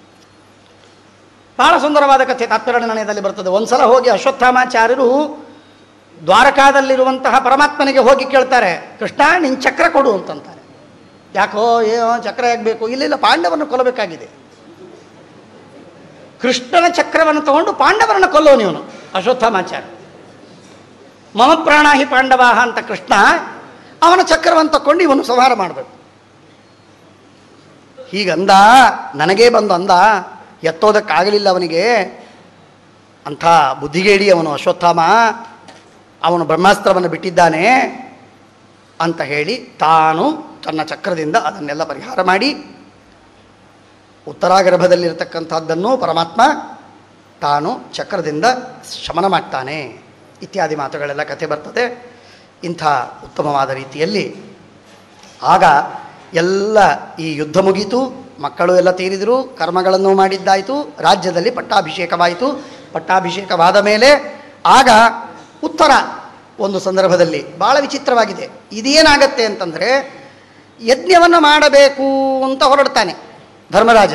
[SPEAKER 1] ಬಹಳ ಸುಂದರವಾದ ಕಥೆ ತಾತ್ಪರ್ಯನಿರ್ಣಯದಲ್ಲಿ ಬರ್ತದೆ ಒಂದ್ಸಲ ಹೋಗಿ ಅಶ್ವತ್ಥಾಮಾಚಾರ್ಯರು ದ್ವಾರಕಾದಲ್ಲಿರುವಂತಹ ಪರಮಾತ್ಮನಿಗೆ ಹೋಗಿ ಕೇಳ್ತಾರೆ ಕೃಷ್ಣ ನಿನ್ನ ಚಕ್ರ ಕೊಡು ಅಂತಂತಾರೆ ಯಾಕೋ ಏನೋ ಚಕ್ರ ಆಗಬೇಕು ಇಲ್ಲಿಲ್ಲ ಪಾಂಡವರನ್ನು ಕೊಲ್ಲಬೇಕಾಗಿದೆ ಕೃಷ್ಣನ ಚಕ್ರವನ್ನು ತಗೊಂಡು ಪಾಂಡವರನ್ನು ಕೊಲ್ಲೋ ನೀವನು ಅಶ್ವತ್ಥಾಮಾಚಾರ್ಯ ಮಮ ಪ್ರಾಣಾಹಿ ಪಾಂಡವಾಹ ಅಂತ ಕೃಷ್ಣ ಅವನ ಚಕ್ರವನ್ನು ತಕೊಂಡು ಇವನು ಸಂಹಾರ ಮಾಡಬೇಕು ಹೀಗಂದ ನನಗೇ ಬಂದು ಅಂದ ಎತ್ತೋದಕ್ಕಾಗಲಿಲ್ಲ ಅವನಿಗೆ ಅಂಥ ಬುದ್ಧಿಗೇಡಿ ಅವನು ಅಶ್ವತ್ಥಾಮ ಅವನು ಬ್ರಹ್ಮಾಸ್ತ್ರವನ್ನು ಬಿಟ್ಟಿದ್ದಾನೆ ಅಂತ ಹೇಳಿ ತಾನು ತನ್ನ ಚಕ್ರದಿಂದ ಅದನ್ನೆಲ್ಲ ಪರಿಹಾರ ಮಾಡಿ ಉತ್ತರಾಗರ್ಭದಲ್ಲಿರತಕ್ಕಂಥದ್ದನ್ನು ಪರಮಾತ್ಮ ತಾನು ಚಕ್ರದಿಂದ ಶಮನ ಮಾಡ್ತಾನೆ ಇತ್ಯಾದಿ ಮಾತುಗಳೆಲ್ಲ ಕಥೆ ಬರ್ತದೆ ಇಂಥ ಉತ್ತಮವಾದ ರೀತಿಯಲ್ಲಿ ಆಗ ಎಲ್ಲ ಈ ಯುದ್ಧ ಮುಗೀತು ಮಕ್ಕಳು ಎಲ್ಲ ತೀರಿದರು ಕರ್ಮಗಳನ್ನು ಮಾಡಿದ್ದಾಯಿತು ರಾಜ್ಯದಲ್ಲಿ ಪಟ್ಟಾಭಿಷೇಕವಾಯಿತು ಪಟ್ಟಾಭಿಷೇಕವಾದ ಮೇಲೆ ಆಗ ಉತ್ತರ ಒಂದು ಸಂದರ್ಭದಲ್ಲಿ ಭಾಳ ವಿಚಿತ್ರವಾಗಿದೆ ಇದೇನಾಗತ್ತೆ ಅಂತಂದರೆ ಯಜ್ಞವನ್ನು ಮಾಡಬೇಕು ಅಂತ ಹೊರಡ್ತಾನೆ ಧರ್ಮರಾಜ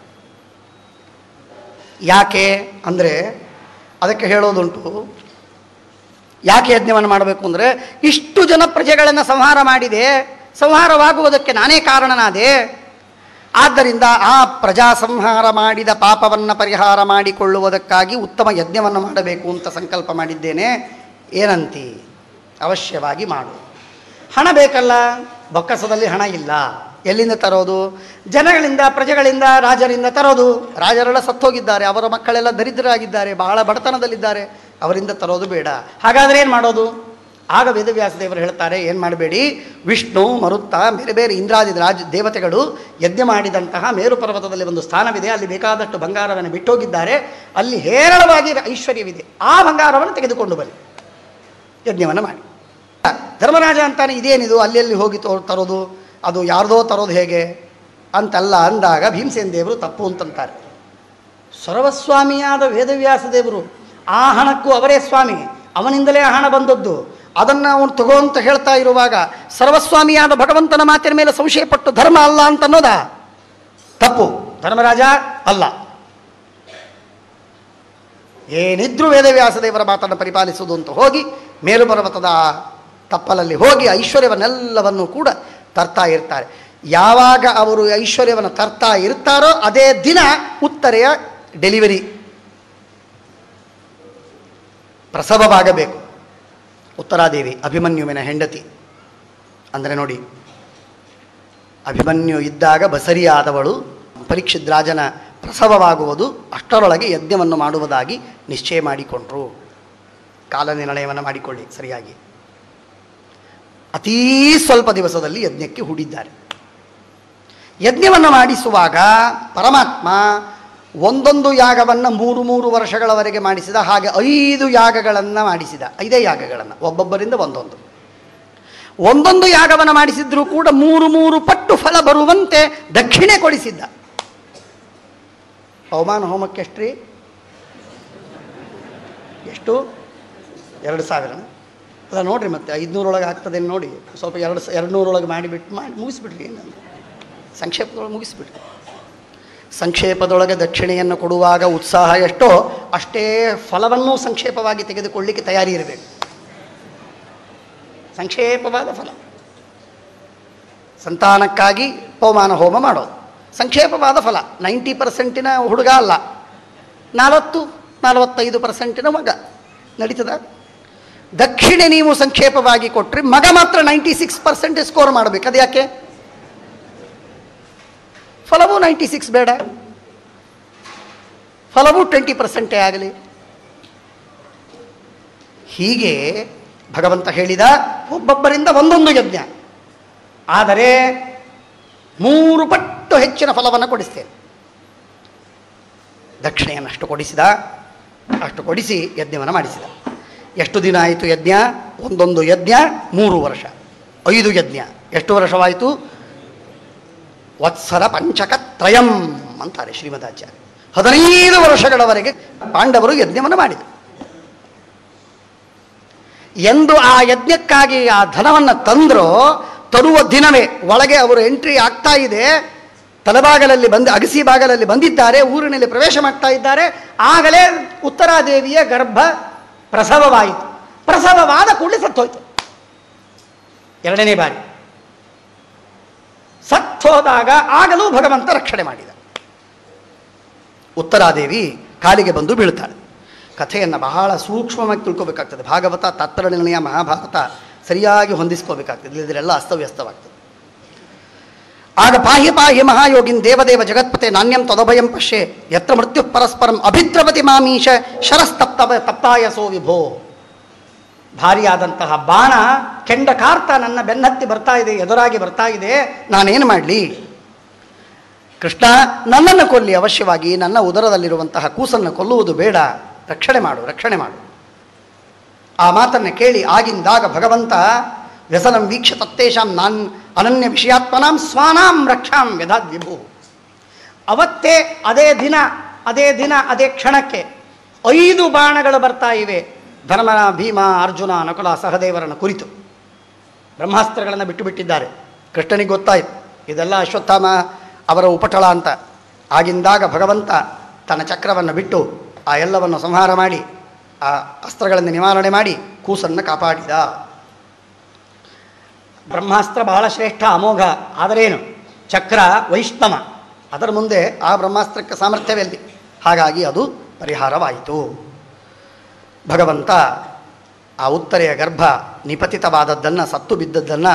[SPEAKER 1] ಯಾಕೆ ಅಂದರೆ ಅದಕ್ಕೆ ಹೇಳೋದುಂಟು ಯಾಕೆ ಯಜ್ಞವನ್ನು ಮಾಡಬೇಕು ಅಂದರೆ ಇಷ್ಟು ಜನ ಪ್ರಜೆಗಳನ್ನು ಸಂಹಾರ ಮಾಡಿದೆ ಸಂಹಾರವಾಗುವುದಕ್ಕೆ ನಾನೇ ಕಾರಣನಾದೆ ಆದ್ದರಿಂದ ಆ ಪ್ರಜಾ ಸಂಹಾರ ಮಾಡಿದ ಪಾಪವನ್ನು ಪರಿಹಾರ ಮಾಡಿಕೊಳ್ಳುವುದಕ್ಕಾಗಿ ಉತ್ತಮ ಯಜ್ಞವನ್ನು ಮಾಡಬೇಕು ಅಂತ ಸಂಕಲ್ಪ ಮಾಡಿದ್ದೇನೆ ಏನಂತಿ ಅವಶ್ಯವಾಗಿ ಮಾಡು ಹಣ ಬೇಕಲ್ಲ ಬೊಕ್ಕಸದಲ್ಲಿ ಹಣ ಇಲ್ಲ ಎಲ್ಲಿಂದ ತರೋದು ಜನಗಳಿಂದ ಪ್ರಜೆಗಳಿಂದ ರಾಜರಿಂದ ತರೋದು ರಾಜರೆಲ್ಲ ಸತ್ತೋಗಿದ್ದಾರೆ ಅವರ ಮಕ್ಕಳೆಲ್ಲ ದರಿದ್ರರಾಗಿದ್ದಾರೆ ಬಹಳ ಬಡತನದಲ್ಲಿದ್ದಾರೆ ಅವರಿಂದ ತರೋದು ಬೇಡ ಹಾಗಾದರೆ ಏನು ಮಾಡೋದು ಆಗ ವೇದವ್ಯಾಸ ದೇವರು ಹೇಳ್ತಾರೆ ಏನು ಮಾಡಬೇಡಿ ವಿಷ್ಣು ಮರುತ್ತ ಬೇರೆ ಬೇರೆ ಇಂದ್ರಾದಿ ರಾಜ ದೇವತೆಗಳು ಯಜ್ಞ ಮಾಡಿದಂತಹ ಮೇರು ಪರ್ವತದಲ್ಲಿ ಒಂದು ಸ್ಥಾನವಿದೆ ಅಲ್ಲಿ ಬೇಕಾದಷ್ಟು ಬಂಗಾರವನ್ನು ಬಿಟ್ಟೋಗಿದ್ದಾರೆ ಅಲ್ಲಿ ಹೇರಳವಾಗಿ ಐಶ್ವರ್ಯವಿದೆ ಆ ಬಂಗಾರವನ್ನು ತೆಗೆದುಕೊಂಡು ಬನ್ನಿ ಯಜ್ಞವನ್ನು ಮಾಡಿ ಧರ್ಮರಾಜ ಅಂತಾನೆ ಇದೇನಿದು ಅಲ್ಲಿ ಹೋಗಿ ತೋ ತರೋದು ಅದು ಯಾರ್ದೋ ತರೋದು ಹೇಗೆ ಅಂತಲ್ಲ ಅಂದಾಗ ಭೀಮಸೇನ ದೇವರು ತಪ್ಪು ಅಂತಂತಾರೆ ಸರ್ವಸ್ವಾಮಿಯಾದ ವೇದವ್ಯಾಸ ದೇವರು ಆ ಹಣಕ್ಕೂ ಅವರೇ ಸ್ವಾಮಿ ಅವನಿಂದಲೇ ಆ ಹಣ ಬಂದದ್ದು ಅದನ್ನು ಅವನು ತಗೋ ಅಂತ ಹೇಳ್ತಾ ಇರುವಾಗ ಸರ್ವಸ್ವಾಮಿಯಾದ ಭಗವಂತನ ಮಾತಿನ ಮೇಲೆ ಸಂಶಯಪಟ್ಟು ಧರ್ಮ ಅಲ್ಲ ಅಂತ ಅನ್ನೋದಾ ತಪ್ಪು ಧರ್ಮರಾಜ ಅಲ್ಲ ಏನಿದ್ರೂ ವೇದವ್ಯಾಸ ದೇವರ ಮಾತನ್ನು ಪರಿಪಾಲಿಸುವುದು ಅಂತ ಹೋಗಿ ಮೇಲು ಪರ್ವತದ ಆ ತಪ್ಪಲಲ್ಲಿ ಹೋಗಿ ಐಶ್ವರ್ಯವನ್ನೆಲ್ಲವನ್ನು ಕೂಡ ತರ್ತಾ ಇರ್ತಾರೆ ಯಾವಾಗ ಅವರು ಐಶ್ವರ್ಯವನ್ನು ತರ್ತಾ ಇರ್ತಾರೋ ಅದೇ ದಿನ ಉತ್ತರೆಯ ಡೆಲಿವರಿ ಪ್ರಸವವಾಗಬೇಕು ಉತ್ತರಾದೇವಿ ಅಭಿಮನ್ಯುವಿನ ಹೆಂಡತಿ ಅಂದರೆ ನೋಡಿ ಅಭಿಮನ್ಯು ಇದ್ದಾಗ ಬಸರಿಯಾದವಳು ಪರೀಕ್ಷಿತ್ ರಾಜನ ಪ್ರಸವವಾಗುವುದು ಅಷ್ಟರೊಳಗೆ ಯಜ್ಞವನ್ನು ಮಾಡುವುದಾಗಿ ನಿಶ್ಚಯ ಮಾಡಿಕೊಂಡ್ರು ಕಾಲ ನಿರ್ಣಯವನ್ನು ಮಾಡಿಕೊಳ್ಳಿ ಸರಿಯಾಗಿ ಅತೀ ಸ್ವಲ್ಪ ದಿವಸದಲ್ಲಿ ಯಜ್ಞಕ್ಕೆ ಹೂಡಿದ್ದಾರೆ ಯಜ್ಞವನ್ನು ಮಾಡಿಸುವಾಗ ಪರಮಾತ್ಮ ಒಂದೊಂದು ಯಾಗವನ್ನು ಮೂರು ಮೂರು ವರ್ಷಗಳವರೆಗೆ ಮಾಡಿಸಿದ ಹಾಗೆ ಐದು ಯಾಗಗಳನ್ನು ಮಾಡಿಸಿದ ಐದೇ ಯಾಗಗಳನ್ನು ಒಬ್ಬೊಬ್ಬರಿಂದ ಒಂದೊಂದು ಒಂದೊಂದು ಯಾಗವನ್ನು ಮಾಡಿಸಿದ್ರೂ ಕೂಡ ಮೂರು ಮೂರು ಪಟ್ಟು ಫಲ ಬರುವಂತೆ ದಕ್ಷಿಣೆ ಕೊಡಿಸಿದ್ದ ಹವಮಾನ ಹೋಮಕ್ಕೆ ಎಷ್ಟ್ರಿ ಎಷ್ಟು ಎರಡು ಸಾವಿರ ಅಲ್ಲ ನೋಡ್ರಿ ಮತ್ತೆ ಐದುನೂರೊಳಗೆ ಆಗ್ತದೆ ನೋಡಿ ಸ್ವಲ್ಪ ಎರಡು ಸ ಎರಡು ನೂರೊಳಗೆ ಮಾಡಿಬಿಟ್ಟು ಮಾಡಿ ಮುಗಿಸ್ಬಿಡ್ರಿ ಏನಂದ್ರೆ ಸಂಕ್ಷೇಪದೊಳಗೆ ಮುಗಿಸ್ಬಿಡ್ರಿ ಸಂಕ್ಷೇಪದೊಳಗೆ ದಕ್ಷಿಣೆಯನ್ನು ಕೊಡುವಾಗ ಉತ್ಸಾಹ ಎಷ್ಟೋ ಅಷ್ಟೇ ಫಲವನ್ನೂ ಸಂಕ್ಷೇಪವಾಗಿ ತೆಗೆದುಕೊಳ್ಳಿಕ್ಕೆ ತಯಾರಿ ಇರಬೇಕು ಸಂಕ್ಷೇಪವಾದ ಫಲ ಸಂತಾನಕ್ಕಾಗಿ ಹೋಮಾನ ಹೋಮ ಮಾಡೋದು ಸಂಕ್ಷೇಪವಾದ ಫಲ ನೈಂಟಿ ಪರ್ಸೆಂಟಿನ ಹುಡುಗ ಅಲ್ಲ ನಲವತ್ತು ನಲವತ್ತೈದು ಪರ್ಸೆಂಟಿನ ಮಗ ನಡೀತದ ದಕ್ಷಿಣೆ ನೀವು ಸಂಕ್ಷೇಪವಾಗಿ ಕೊಟ್ಟರೆ ಮಗ ಮಾತ್ರ ನೈಂಟಿ ಸಿಕ್ಸ್ ಪರ್ಸೆಂಟ್ ಸ್ಕೋರ್ ಮಾಡಬೇಕು ಅದು ಯಾಕೆ ಫಲವೂ ನೈಂಟಿ ಸಿಕ್ಸ್ ಬೇಡ ಫಲವೂ ಟ್ವೆಂಟಿ ಪರ್ಸೆಂಟೇ ಆಗಲಿ ಹೀಗೆ ಭಗವಂತ ಹೇಳಿದ ಒಬ್ಬೊಬ್ಬರಿಂದ ಒಂದೊಂದು ಯಜ್ಞ ಆದರೆ ಮೂರು ಪಟ್ಟು ಹೆಚ್ಚಿನ ಫಲವನ್ನು ಕೊಡಿಸ್ತೇನೆ ದಕ್ಷಿಣೆಯನ್ನು ಅಷ್ಟು ಕೊಡಿಸಿದ ಅಷ್ಟು ಕೊಡಿಸಿ ಯಜ್ಞವನ್ನು ಮಾಡಿಸಿದ ಎಷ್ಟು ದಿನ ಆಯಿತು ಯಜ್ಞ ಒಂದೊಂದು ಯಜ್ಞ ಮೂರು ವರ್ಷ ಐದು ಯಜ್ಞ ಎಷ್ಟು ವರ್ಷವಾಯಿತು ವತ್ಸರ ಪಂಚಕ ತ್ರಯಂ ಅಂತಾರೆ ಶ್ರೀಮದಾಚಾರ್ಯ ಹದಿನೈದು ವರ್ಷಗಳವರೆಗೆ ಪಾಂಡವರು ಯಜ್ಞವನ್ನು ಮಾಡಿದರು ಎಂದು ಆ ಯಜ್ಞಕ್ಕಾಗಿ ಆ ಧನವನ್ನು ತಂದರೋ ತರುವ ದಿನವೇ ಒಳಗೆ ಅವರು ಎಂಟ್ರಿ ಆಗ್ತಾ ಇದೆ ತಲಬಾಗಲಲ್ಲಿ ಬಂದು ಅಗಸಿ ಬಾಗಲಲ್ಲಿ ಬಂದಿದ್ದಾರೆ ಊರಿನಲ್ಲಿ ಪ್ರವೇಶ ಮಾಡ್ತಾ ಇದ್ದಾರೆ ಆಗಲೇ ಉತ್ತರಾದೇವಿಯ ಗರ್ಭ ಪ್ರಸವವಾಯಿತು ಪ್ರಸವವಾದ ಕೂಡಲೇ ಸತ್ತೋಯ್ತು ಎರಡನೇ ಬಾರಿ ಸತ್ತೋದಾಗ ಆಗಲೂ ಭಗವಂತ ರಕ್ಷಣೆ ಮಾಡಿದ ಉತ್ತರಾದೇವಿ ಕಾಲಿಗೆ ಬಂದು ಬೀಳ್ತಾಳೆ ಕಥೆಯನ್ನು ಬಹಳ ಸೂಕ್ಷ್ಮವಾಗಿ ತಿಳ್ಕೊಬೇಕಾಗ್ತದೆ ಭಾಗವತ ತಾತ್ಪರ್ಯ ನಿರ್ಣಯ ಮಹಾಭಾರತ ಸರಿಯಾಗಿ ಹೊಂದಿಸ್ಕೋಬೇಕಾಗ್ತದೆ ಇಲ್ಲದಿರೆಲ್ಲ ಅಸ್ತವ್ಯಸ್ತವಾಗ್ತದೆ ಆಗ ಪಾಹಿ ಪಾಹಿ ಮಹಾಯೋಗಿನ್ ದೇವದೇವ ಜಗತ್ಪತೆ ನಾಣ್ಯಂ ತದಭಯಂ ಪಶ್ಯೆ ಯತ್ರ ಮೃತ್ಯು ಪರಸ್ಪರಂ ಅಭಿದ್ರವತಿ ಮಾಮೀಶ ಶರಸ್ತಪ್ತವ ತಪ್ತಾಯಸೋ ವಿಭೋ ಭಾರಿಯಾದಂತಹ ಬಾಣ ಕೆಂಡ ಕಾರ್ತ ನನ್ನ ಬೆನ್ನತ್ತಿ ಬರ್ತಾ ಇದೆ ಎದುರಾಗಿ ಬರ್ತಾ ಇದೆ ನಾನೇನು ಮಾಡಲಿ ಕೃಷ್ಣ ನನ್ನನ್ನು ಕೊಲ್ಲಿ ಅವಶ್ಯವಾಗಿ ನನ್ನ ಉದರದಲ್ಲಿರುವಂತಹ ಕೂಸನ್ನು ಕೊಲ್ಲುವುದು ಬೇಡ ರಕ್ಷಣೆ ಮಾಡು ರಕ್ಷಣೆ ಮಾಡು ಆ ಮಾತನ್ನು ಕೇಳಿ ಆಗಿಂದಾಗ ಭಗವಂತ ವ್ಯಸನಂ ವೀಕ್ಷ ತತ್ತೇಶಾಂ ನಾನ್ ಅನನ್ಯ ವಿಷಯಾತ್ಮನಾಂ ಸ್ವಾನಾಂ ರಕ್ಷಾಂ ಯಥಾದ್ ವಿಭು ಅವತ್ತೇ ಅದೇ ದಿನ ಅದೇ ದಿನ ಅದೇ ಕ್ಷಣಕ್ಕೆ ಐದು ಬಾಣಗಳು ಬರ್ತಾ ಇವೆ ಧರ್ಮ ಭೀಮ ಅರ್ಜುನ ನಕುಲ ಸಹದೇವರನ್ನು ಕುರಿತು ಬ್ರಹ್ಮಾಸ್ತ್ರಗಳನ್ನು ಬಿಟ್ಟು ಬಿಟ್ಟಿದ್ದಾರೆ ಕೃಷ್ಣನಿಗೆ ಗೊತ್ತಾಯಿತು ಇದೆಲ್ಲ ಅಶ್ವತ್ಥಾಮ ಅವರ ಉಪಟಳ ಅಂತ ಆಗಿಂದಾಗ ಭಗವಂತ ತನ್ನ ಚಕ್ರವನ್ನು ಬಿಟ್ಟು ಆ ಎಲ್ಲವನ್ನು ಸಂಹಾರ ಮಾಡಿ ಆ ಅಸ್ತ್ರಗಳನ್ನು ನಿವಾರಣೆ ಮಾಡಿ ಕೂಸನ್ನು ಕಾಪಾಡಿದ ಬ್ರಹ್ಮಾಸ್ತ್ರ ಬಹಳ ಶ್ರೇಷ್ಠ ಅಮೋಘ ಆದರೇನು ಚಕ್ರ ವೈಷ್ಣವ ಅದರ ಮುಂದೆ ಆ ಬ್ರಹ್ಮಾಸ್ತ್ರಕ್ಕೆ ಸಾಮರ್ಥ್ಯವೆಲ್ಲಿ ಹಾಗಾಗಿ ಅದು ಪರಿಹಾರವಾಯಿತು ಭಗವಂತ ಆ ಉತ್ತರೆಯ ಗರ್ಭ ನಿಪತಿತವಾದದ್ದನ್ನು ಸತ್ತು ಬಿದ್ದದ್ದನ್ನು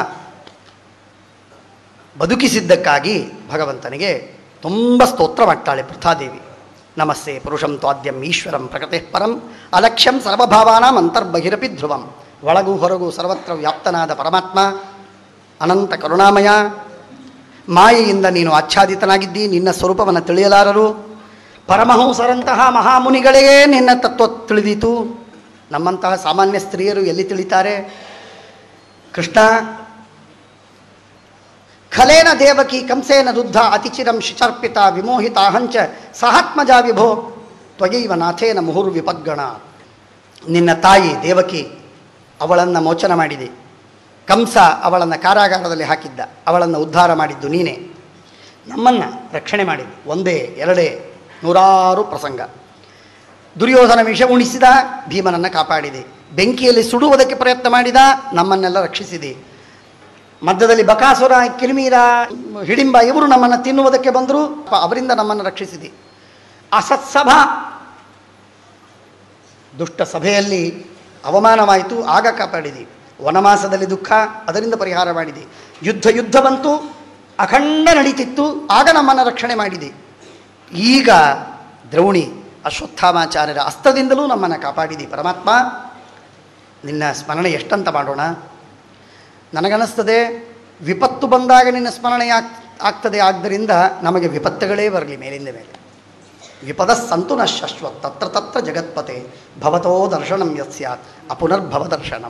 [SPEAKER 1] ಬದುಕಿಸಿದ್ದಕ್ಕಾಗಿ ಭಗವಂತನಿಗೆ ತುಂಬ ಸ್ತೋತ್ರ ಮಾಡ್ತಾಳೆ ಪೃಥಾದೇವಿ ನಮಸ್ತೆ ಪುರುಷಂ ತ್ವಾದ್ಯಂ ಈಶ್ವರಂ ಪ್ರಕೃತಿ ಪರಂ ಅಲಕ್ಷ್ಯಂ ಸರ್ವಭಾವಾನಾಂ ಅಂತರ್ಬಹಿರಪಿ ಧ್ರುವಂ ಒಳಗೂ ಹೊರಗೂ ಸರ್ವತ್ರ ವ್ಯಾಪ್ತನಾದ ಪರಮಾತ್ಮ ಅನಂತ ಕರುಣಾಮಯ ಮಾಯೆಯಿಂದ ನೀನು ಆಚ್ಛಾದಿತನಾಗಿದ್ದಿ ನಿನ್ನ ಸ್ವರೂಪವನ್ನು ತಿಳಿಯಲಾರರು ಪರಮಹಂಸರಂತಹ ಮಹಾಮುನಿಗಳಿಗೆ ನಿನ್ನ ತತ್ವ ತಿಳಿದೀತು ನಮ್ಮಂತಹ ಸಾಮಾನ್ಯ ಸ್ತ್ರೀಯರು ಎಲ್ಲಿ ತಿಳಿತಾರೆ ಕೃಷ್ಣ ಖಲೇನ ದೇವಕಿ ಕಂಸೇನ ರುದ್ಧ ಅತಿಚಿರಂ ಶಿಚರ್ಪಿತ ವಿಮೋಹಿತ ಹಂಚ ಸಹಾತ್ಮಜ ವಿಭೋ ತ್ವಯೈವ ನಾಥೇನ ಮುಹುರ್ವಿಪಗ್ಗಣ ನಿನ್ನ ತಾಯಿ ದೇವಕಿ ಅವಳನ್ನು ಮೋಚನ ಮಾಡಿದೆ ಕಂಸ ಅವಳನ್ನು ಕಾರಾಗಾರದಲ್ಲಿ ಹಾಕಿದ್ದ ಅವಳನ್ನು ಉದ್ಧಾರ ಮಾಡಿದ್ದು ನೀನೇ ನಮ್ಮನ್ನು ರಕ್ಷಣೆ ಮಾಡಿದ್ದು ಒಂದೇ ಎರಡೇ ನೂರಾರು ಪ್ರಸಂಗ ದುರ್ಯೋಧನ ವಿಷ ಉಣಿಸಿದ ಭೀಮನನ್ನು ಕಾಪಾಡಿದೆ ಬೆಂಕಿಯಲ್ಲಿ ಸುಡುವುದಕ್ಕೆ ಪ್ರಯತ್ನ ಮಾಡಿದ ನಮ್ಮನ್ನೆಲ್ಲ ರಕ್ಷಿಸಿದೆ ಮಧ್ಯದಲ್ಲಿ ಬಕಾಸುರ ಕಿರಿಮೀರ ಹಿಡಿಂಬ ಇವರು ನಮ್ಮನ್ನು ತಿನ್ನುವುದಕ್ಕೆ ಬಂದರು ಅವರಿಂದ ನಮ್ಮನ್ನು ರಕ್ಷಿಸಿದೆ ಅಸತ್ಸಭಾ ದುಷ್ಟ ಸಭೆಯಲ್ಲಿ ಅವಮಾನವಾಯಿತು ಆಗ ಕಾಪಾಡಿದೆ ವನವಾಸದಲ್ಲಿ ದುಃಖ ಅದರಿಂದ ಪರಿಹಾರ ಮಾಡಿದೆ ಯುದ್ಧ ಯುದ್ಧ ಬಂತು ಅಖಂಡ ನಡೀತಿತ್ತು ಆಗ ನಮ್ಮನ್ನು ರಕ್ಷಣೆ ಮಾಡಿದೆ ಈಗ ದ್ರೌಣಿ ಅಶ್ವತ್ಥಾಮಾಚಾರ್ಯರ ಅಸ್ತ್ರದಿಂದಲೂ ನಮ್ಮನ್ನು ಕಾಪಾಡಿದೆ ಪರಮಾತ್ಮ ನಿನ್ನ ಸ್ಮರಣೆ ಎಷ್ಟಂತ ಮಾಡೋಣ ನನಗನ್ನಿಸ್ತದೆ ವಿಪತ್ತು ಬಂದಾಗ ನಿನ್ನ ಸ್ಮರಣೆ ಆಗ್ ಆಗ್ತದೆ ಆದ್ದರಿಂದ ನಮಗೆ ವಿಪತ್ತುಗಳೇ ಬರಲಿ ಮೇಲಿಂದ ಮೇಲೆ ವಿಪದ ಸಂತು ನ ಶಶ್ವತ್ ತತ್ರ ತತ್ರ ಜಗತ್ಪತೆ ಭವತೋ ದರ್ಶನಂ ಯತ್ ಸ್ಯಾತ್ ಅಪುನರ್ಭವ ದರ್ಶನಂ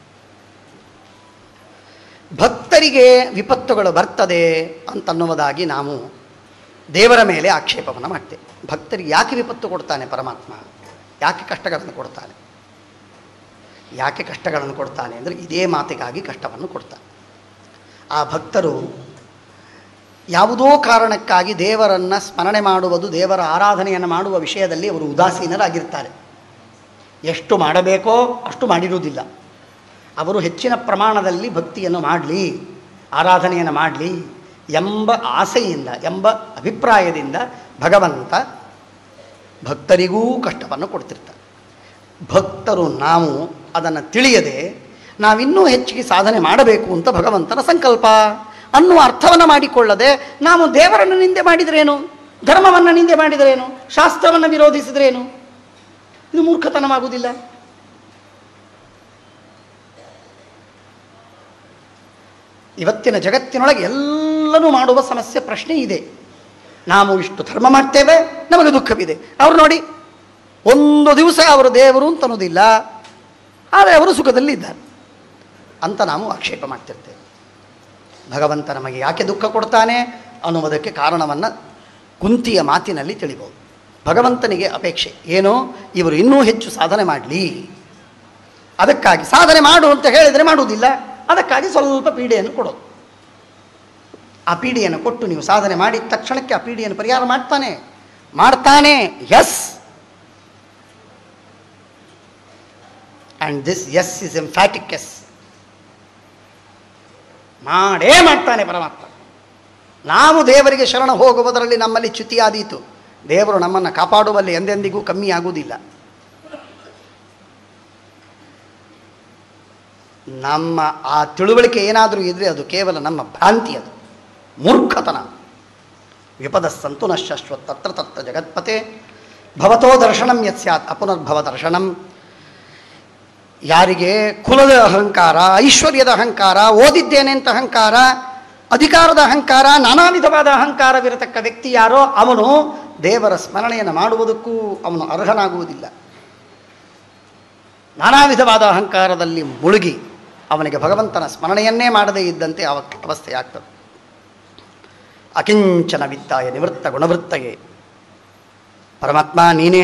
[SPEAKER 1] ಭಕ್ತರಿಗೆ ವಿಪತ್ತುಗಳು ಬರ್ತದೆ ಅಂತನ್ನುವುದಾಗಿ ನಾವು ದೇವರ ಮೇಲೆ ಆಕ್ಷೇಪವನ್ನು ಮಾಡ್ತೇವೆ ಭಕ್ತರಿಗೆ ಯಾಕೆ ವಿಪತ್ತು ಕೊಡ್ತಾನೆ ಪರಮಾತ್ಮ ಯಾಕೆ ಕಷ್ಟಗಳನ್ನು ಕೊಡ್ತಾನೆ ಯಾಕೆ ಕಷ್ಟಗಳನ್ನು ಕೊಡ್ತಾನೆ ಅಂದರೆ ಇದೇ ಮಾತಿಗಾಗಿ ಕಷ್ಟವನ್ನು ಕೊಡ್ತಾನೆ ಆ ಭಕ್ತರು ಯಾವುದೋ ಕಾರಣಕ್ಕಾಗಿ ದೇವರನ್ನು ಸ್ಮರಣೆ ಮಾಡುವುದು ದೇವರ ಆರಾಧನೆಯನ್ನು ಮಾಡುವ ವಿಷಯದಲ್ಲಿ ಅವರು ಉದಾಸೀನರಾಗಿರ್ತಾರೆ ಎಷ್ಟು ಮಾಡಬೇಕೋ ಅಷ್ಟು ಮಾಡಿರುವುದಿಲ್ಲ ಅವರು ಹೆಚ್ಚಿನ ಪ್ರಮಾಣದಲ್ಲಿ ಭಕ್ತಿಯನ್ನು ಮಾಡಲಿ ಆರಾಧನೆಯನ್ನು ಮಾಡಲಿ ಎಂಬ ಆಸೆಯಿಂದ ಎಂಬ ಅಭಿಪ್ರಾಯದಿಂದ ಭಗವಂತ ಭಕ್ತರಿಗೂ ಕಷ್ಟವನ್ನು ಕೊಡ್ತಿರ್ತಾರೆ ಭಕ್ತರು ನಾವು ಅದನ್ನು ತಿಳಿಯದೆ ನಾವಿನ್ನೂ ಹೆಚ್ಚಿಗೆ ಸಾಧನೆ ಮಾಡಬೇಕು ಅಂತ ಭಗವಂತನ ಸಂಕಲ್ಪ ಅನ್ನುವ ಅರ್ಥವನ್ನು ಮಾಡಿಕೊಳ್ಳದೆ ನಾವು ದೇವರನ್ನು ನಿಂದೆ ಮಾಡಿದ್ರೇನು ಧರ್ಮವನ್ನು ನಿಂದೆ ಮಾಡಿದ್ರೇನು ಶಾಸ್ತ್ರವನ್ನು ವಿರೋಧಿಸಿದ್ರೇನು ಇದು ಮೂರ್ಖತನವಾಗುವುದಿಲ್ಲ ಇವತ್ತಿನ ಜಗತ್ತಿನೊಳಗೆ ಎಲ್ಲನೂ ಮಾಡುವ ಸಮಸ್ಯೆ ಪ್ರಶ್ನೆ ಇದೆ ನಾವು ಇಷ್ಟು ಧರ್ಮ ಮಾಡ್ತೇವೆ ನಮಗೆ ದುಃಖವಿದೆ ಅವರು ನೋಡಿ ಒಂದು ದಿವಸ ಅವರು ದೇವರು ಅಂತ ಅನ್ನೋದಿಲ್ಲ ಆದರೆ ಅವರು ಸುಖದಲ್ಲಿ ಇದ್ದಾರೆ ಅಂತ ನಾವು ಆಕ್ಷೇಪ ಮಾಡ್ತಿರ್ತೇವೆ ಭಗವಂತ ನಮಗೆ ಯಾಕೆ ದುಃಖ ಕೊಡ್ತಾನೆ ಅನ್ನುವುದಕ್ಕೆ ಕಾರಣವನ್ನು ಕುಂತಿಯ ಮಾತಿನಲ್ಲಿ ತಿಳಿಬೋದು ಭಗವಂತನಿಗೆ ಅಪೇಕ್ಷೆ ಏನು ಇವರು ಇನ್ನೂ ಹೆಚ್ಚು ಸಾಧನೆ ಮಾಡಲಿ ಅದಕ್ಕಾಗಿ ಸಾಧನೆ ಮಾಡು ಅಂತ ಹೇಳಿದರೆ ಮಾಡುವುದಿಲ್ಲ ಅದಕ್ಕಾಗಿ ಸ್ವಲ್ಪ ಪೀಡೆಯನ್ನು ಕೊಡೋದು ಆ ಪೀಡೆಯನ್ನು ಕೊಟ್ಟು ನೀವು ಸಾಧನೆ ಮಾಡಿದ ತಕ್ಷಣಕ್ಕೆ ಆ ಪೀಡೆಯನ್ನು ಪರಿಹಾರ ಮಾಡ್ತಾನೆ ಮಾಡ್ತಾನೆ yes and this yes is emphatic yes ಮಾಡೇ ಮಾಡ್ತಾನೆ ಪರಮಾತ್ಮ ನಾವು ದೇವರಿಗೆ ಶರಣ ಹೋಗುವುದರಲ್ಲಿ ನಮ್ಮಲ್ಲಿ ಚ್ಯುತಿಯಾದೀತು ದೇವರು ನಮ್ಮನ್ನು ಕಾಪಾಡುವಲ್ಲಿ ಎಂದೆಂದಿಗೂ ಕಮ್ಮಿ ಆಗುವುದಿಲ್ಲ ನಮ್ಮ ಆ ತಿಳುವಳಿಕೆ ಏನಾದರೂ ಇದ್ದರೆ ಅದು ಕೇವಲ ನಮ್ಮ ಭ್ರಾಂತಿ ಅದು ಮೂರ್ಖತನ ವಿಪದ ಸಂತು ನಶ್ವತ್ ತತ್ರ ತತ್ರ ಜಗತ್ಪತೆ ಭವತೋ ದರ್ಶನಂ ಯತ್ ಸ್ಯಾತ್ ಅಪುನರ್ಭವ ದರ್ಶನಂ ಯಾರಿಗೆ ಕುಲದ ಅಹಂಕಾರ ಐಶ್ವರ್ಯದ ಅಹಂಕಾರ ಓದಿದ್ದೇನೆ ಅಂತ ಅಹಂಕಾರ ಅಧಿಕಾರದ ಅಹಂಕಾರ ನಾನಾ ವಿಧವಾದ ಅಹಂಕಾರವಿರತಕ್ಕ ವ್ಯಕ್ತಿ ಯಾರೋ ಅವನು ದೇವರ ಸ್ಮರಣೆಯನ್ನು ಮಾಡುವುದಕ್ಕೂ ಅವನು ಅರ್ಹನಾಗುವುದಿಲ್ಲ ನಾನಾ ವಿಧವಾದ ಅಹಂಕಾರದಲ್ಲಿ ಮುಳುಗಿ ಅವನಿಗೆ ಭಗವಂತನ ಸ್ಮರಣೆಯನ್ನೇ ಮಾಡದೇ ಇದ್ದಂತೆ ಅವ ಅವಸ್ಥೆ ಆಗ್ತದೆ ಅಕಿಂಚನ ವಿತ್ತಾಯ ನಿವೃತ್ತ ಗುಣವೃತ್ತಗೆ ಪರಮಾತ್ಮ ನೀನೇ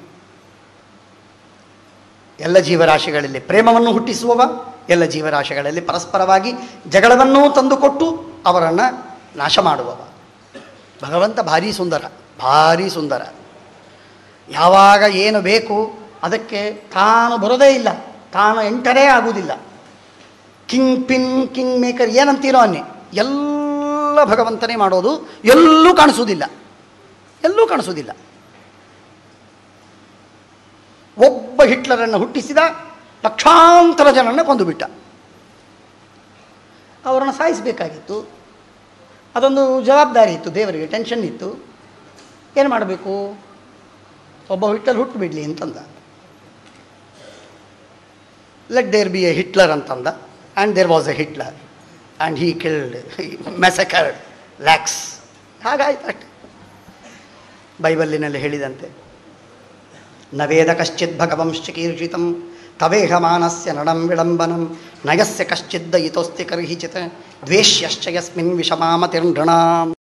[SPEAKER 1] ಎಲ್ಲ ಜೀವರಾಶಿಗಳಲ್ಲಿ ಪ್ರೇಮವನ್ನು ಹುಟ್ಟಿಸುವವ ಎಲ್ಲ ಜೀವರಾಶಿಗಳಲ್ಲಿ ಪರಸ್ಪರವಾಗಿ ಜಗಳವನ್ನೂ ತಂದುಕೊಟ್ಟು ಅವರನ್ನು ನಾಶ ಮಾಡುವವ ಭಗವಂತ ಭಾರಿ ಸುಂದರ ಭಾರಿ ಸುಂದರ ಯಾವಾಗ ಏನು ಬೇಕು ಅದಕ್ಕೆ ತಾನು ಬರೋದೇ ಇಲ್ಲ ತಾನು ಎಂಟರೇ ಆಗುವುದಿಲ್ಲ ಕಿಂಗ್ ಪಿನ್ ಕಿಂಗ್ ಮೇಕರ್ ಏನಂತೀರೋ ಅನ್ನಿ ಎಲ್ಲ ಭಗವಂತನೇ ಮಾಡೋದು ಎಲ್ಲೂ ಕಾಣಿಸೋದಿಲ್ಲ ಎಲ್ಲೂ ಕಾಣಿಸೋದಿಲ್ಲ ಒಬ್ಬ ಹಿಟ್ಲರನ್ನು ಹುಟ್ಟಿಸಿದ ಲಕ್ಷಾಂತರ ಜನರನ್ನು ಕೊಂದುಬಿಟ್ಟ ಅವರನ್ನು ಸಾಯಿಸಬೇಕಾಗಿತ್ತು ಅದೊಂದು ಜವಾಬ್ದಾರಿ ಇತ್ತು ದೇವರಿಗೆ ಟೆನ್ಷನ್ ಇತ್ತು ಏನು ಮಾಡಬೇಕು ಒಬ್ಬ ಹಿಟ್ಲರ್ ಹುಟ್ಟು ಬಿಡಲಿ ಅಂತಂದ let there be a Hitler ಅಂತಂದ and there was a Hitler and he killed massacred lakhs ಹಾಗಾಯ್ತು ಅಷ್ಟೆ ಬೈಬಲ್ಲಿನಲ್ಲಿ ಹೇಳಿದಂತೆ ನವೇದ ಕಶ್ಚಿತ್ ಭಗವಂಶ್ಚಿಕೀರ್ಷಿತಂ ತವೇಹ ಮಾನಸ್ಯ ನಡಂ ವಿಡಂಬನಂ ನಯಸ್ಯ ಕಶ್ಚಿದ್ದ ಇತೋಸ್ತಿ ಕರ್ಹಿಚಿತ್ ದ್ವೇಷ್ಯಶ್ಚ ಯಸ್ಮಿನ್ ವಿಷಮಾಮತಿರ್ನೃಣಾಂ